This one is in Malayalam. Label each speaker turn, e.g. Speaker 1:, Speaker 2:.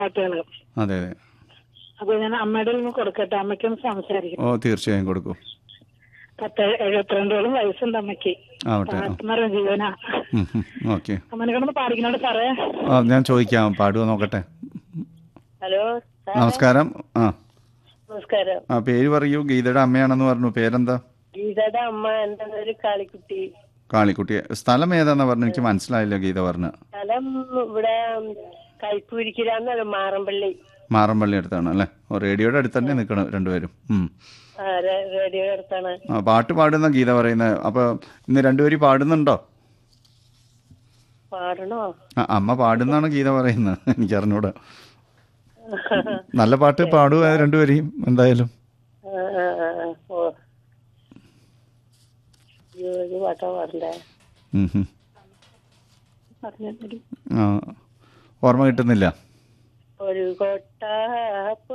Speaker 1: പാട്ടുകൾ
Speaker 2: അതെ അതെ
Speaker 1: അപ്പൊ ഞാൻ അമ്മയുടെ ഒന്ന് കൊടുക്കട്ടെ അമ്മയ്ക്കൊന്ന് സംസാരിക്കും
Speaker 2: ഓ തീർച്ചയായും കൊടുക്കൂ
Speaker 1: പത്ത് എഴുപത്തിരണ്ടോളം വയസ്സുണ്ട് അമ്മയ്ക്ക്
Speaker 2: ആവട്ടെ ആ.
Speaker 1: പാട്ടുന്നറ ജീവന
Speaker 2: ഉം, ഉം, ഓക്കെ
Speaker 1: അമ്മനെ കിടന്ന് പാടിക്കുന്നോട് സാറേ
Speaker 2: ആ ഞാൻ ചോദിക്കാം പാടുമോ നോക്കട്ടെ
Speaker 3: ഹലോ സാർ
Speaker 2: നമസ്കാരം ആ
Speaker 3: നമസ്കാരം
Speaker 2: ആ പേര് പറയൂ ഗീതയുടെ അമ്മയാണെന്ന് പറഞ്ഞു പേരെന്താ
Speaker 3: ഗീതയുടെ അമ്മ എന്റെ പേര് കാളിക്കുട്ടി
Speaker 2: കാളിക്കുട്ടി സ്ഥലം ഏതാന്ന് പറഞ്ഞു എനിക്ക് മനസ്സിലായില്ല ഗീത പറഞ്ഞ
Speaker 3: സ്ഥലം ഇവിടെ കൈപ്പൂരിക്കിലാന്ന് മാറമ്പള്ളി
Speaker 2: മാറമ്പള്ളി അടുത്താണ് അല്ലേ ഓ റേഡിയോയുടെ അടുത്ത് തന്നെ നിൽക്കണം രണ്ടുപേരും ഉം.
Speaker 3: ആ, റേ- റേഡിയോ അടുത്താണ്
Speaker 2: ആ പാട്ട് പാടുന്ന ഗീത പറയുന്നത് അപ്പൊ ഇന്ന് രണ്ടുപേരും പാടുന്നുണ്ടോ
Speaker 3: പാടണോ
Speaker 2: ആ അമ്മ പാടുന്നാണ് ഗീത പറയുന്നത് എനിക്ക് അറിഞ്ഞൂടാ നല്ല പാട്ട് പാടുക രണ്ടുപേരെയും എന്തായാലും
Speaker 3: ആ, ആ, ആ, ആ, ഓ അയ്യോ, ഒരു പാട്ടാ പാടണ്ടേ
Speaker 2: ഉം, ഉം.
Speaker 3: പറഞ്ഞു
Speaker 2: ആ ഓർമ്മ കിട്ടുന്നില്ല
Speaker 3: ഒരു കൊട്ട